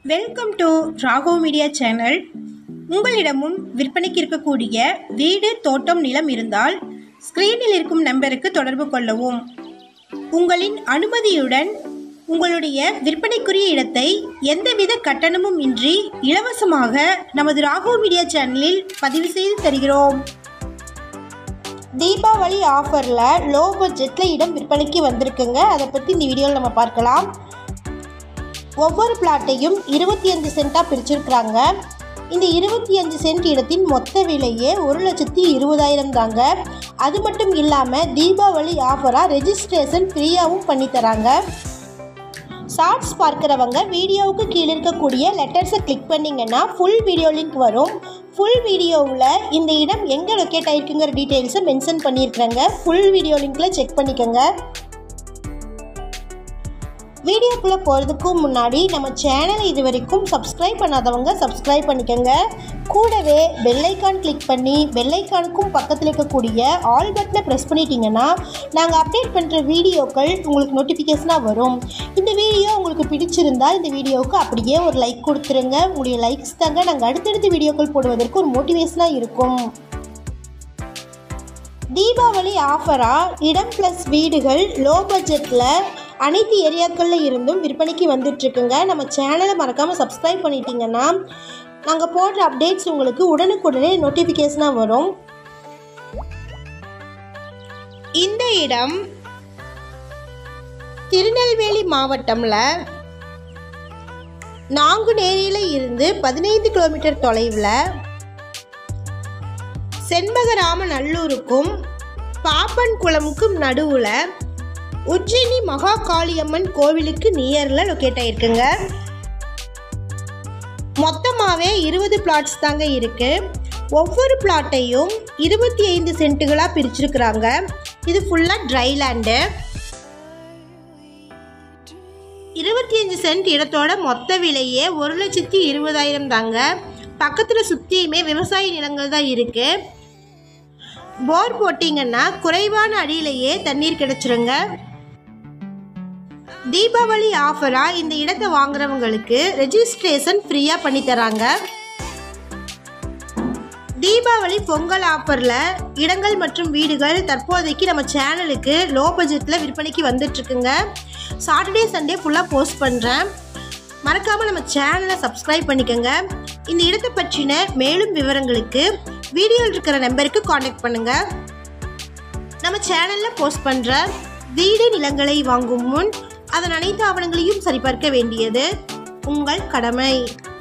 welcome to Raghav media channel உங்களிடமும் விற்பனைக்கு இருக்கக்கூடிய வீடு தோட்டம் நிலம் இருந்தால் ஸ்க்ரீனில் இருக்கும் நம்பருக்கு தொடர்பு கொள்ளவும் உங்களின் அனுமதியுடன் உங்களுடைய விற்பனைக்குரிய இடத்தை எந்தவித கட்டணமும் இன்றி இலவசமாக நமது ராகவ் மீடியா சேனலில் பதிவு செய்து தருகிறோம் தீபாவளி ஆஃபரில் லோ பட்ஜெட்டில் இடம் விற்பனைக்கு வந்திருக்குங்க அதை பற்றி இந்த வீடியோவில் நம்ம பார்க்கலாம் ஒவ்வொரு பிளாட்டையும் இருபத்தி அஞ்சு சென்ட்டாக பிரிச்சிருக்கிறாங்க இந்த இருபத்தி அஞ்சு சென்ட் இடத்தின் மொத்த விலையே ஒரு லட்சத்தி இருபதாயிரம் தாங்க அது மட்டும் இல்லாமல் தீபாவளி ஆஃபராக ரெஜிஸ்ட்ரேஷன் ஃப்ரீயாகவும் பண்ணி தராங்க ஷார்ட்ஸ் பார்க்குறவங்க வீடியோவுக்கு கீழே இருக்கக்கூடிய லெட்டர்ஸை கிளிக் பண்ணிங்கன்னா ஃபுல் வீடியோ லிங்க் வரும் ஃபுல் வீடியோவில் இந்த இடம் எங்கே லொக்கேட் ஆகிருக்குங்கிற டீட்டெயில்ஸை மென்ஷன் பண்ணியிருக்கிறேங்க ஃபுல் வீடியோ லிங்க்கில் செக் பண்ணிக்கோங்க வீடியோக்குள்ளே போகிறதுக்கு முன்னாடி நம்ம சேனலை இது வரைக்கும் சப்ஸ்கிரைப் பண்ணாதவங்க சப்ஸ்கிரைப் பண்ணிக்கோங்க கூடவே பெல்லைக்கான் கிளிக் பண்ணி பெல்லைக்கானுக்கும் பக்கத்தில் இருக்கக்கூடிய ஆல் பட்டனை ப்ரெஸ் பண்ணிட்டீங்கன்னா நாங்கள் அப்டேட் பண்ணுற வீடியோக்கள் உங்களுக்கு நோட்டிஃபிகேஷனாக வரும் இந்த வீடியோ உங்களுக்கு பிடிச்சிருந்தா இந்த வீடியோவுக்கு அப்படியே ஒரு லைக் கொடுத்துருங்க உங்களுடைய லைக்ஸ் தாங்க நாங்கள் அடுத்தடுத்த வீடியோக்கள் போடுவதற்கு ஒரு மோட்டிவேஷனாக இருக்கும் தீபாவளி ஆஃபராக இடம் ப்ளஸ் வீடுகள் லோ பட்ஜெட்டில் அனைத்து ஏரியாக்களில் இருந்தும் விற்பனைக்கு வந்துட்டுருக்குங்க நம்ம சேனலை மறக்காமல் சப்ஸ்கிரைப் பண்ணிட்டீங்கன்னா நாங்கள் போடுற அப்டேட்ஸ் உங்களுக்கு உடனுக்குடனே நோட்டிஃபிகேஷனாக வரும் இந்த இடம் திருநெல்வேலி மாவட்டம்ல நாங்குநேரியில் இருந்து பதினைந்து கிலோமீட்டர் தொலைவில் செண்பகராம நல்லூருக்கும் பாப்பன் குளமுக்கும் நடுவில் உஜ்ஜினி மகா காளியம்மன் கோவிலுக்கு நியரில் லொக்கேட் ஆயிருக்குங்க மொத்தமாகவே இருபது பிளாட்ஸ் தாங்க இருக்கு ஒவ்வொரு பிளாட்டையும் இருபத்தி ஐந்து சென்ட்டுகளாக பிரிச்சிருக்கிறாங்க இது ஃபுல்லாக ட்ரை லேண்டு இருபத்தி அஞ்சு சென்ட் இடத்தோட மொத்த விலையே ஒரு லட்சத்தி இருபதாயிரம் தாங்க பக்கத்தில் சுற்றியுமே விவசாய நிலங்கள் தான் இருக்குது போர் போட்டிங்கன்னா குறைவான அடியிலேயே தண்ணீர் கிடைச்சிருங்க தீபாவளி ஆஃபராக இந்த இடத்தை வாங்குறவங்களுக்கு ரெஜிஸ்ட்ரேஷன் ஃப்ரீயாக பண்ணி தராங்க தீபாவளி பொங்கல் ஆஃபரில் இடங்கள் மற்றும் வீடுகள் தற்போதைக்கு நம்ம சேனலுக்கு லோ பட்ஜெட்டில் விற்பனைக்கு வந்துட்டுருக்குங்க சாட்டர்டே சண்டே ஃபுல்லாக போஸ்ட் பண்ணுறேன் மறக்காமல் நம்ம சேனலை சப்ஸ்கிரைப் பண்ணிக்கோங்க இந்த இடத்தை பற்றின மேலும் விவரங்களுக்கு வீடியோவில் இருக்கிற நம்பருக்கு காண்டாக்ட் பண்ணுங்கள் நம்ம சேனலில் போஸ்ட் பண்ணுற வீடு நிலங்களை வாங்கும் முன் அதன் அனைத்து ஆவணங்களையும் சரிபார்க்க வேண்டியது உங்கள் கடமை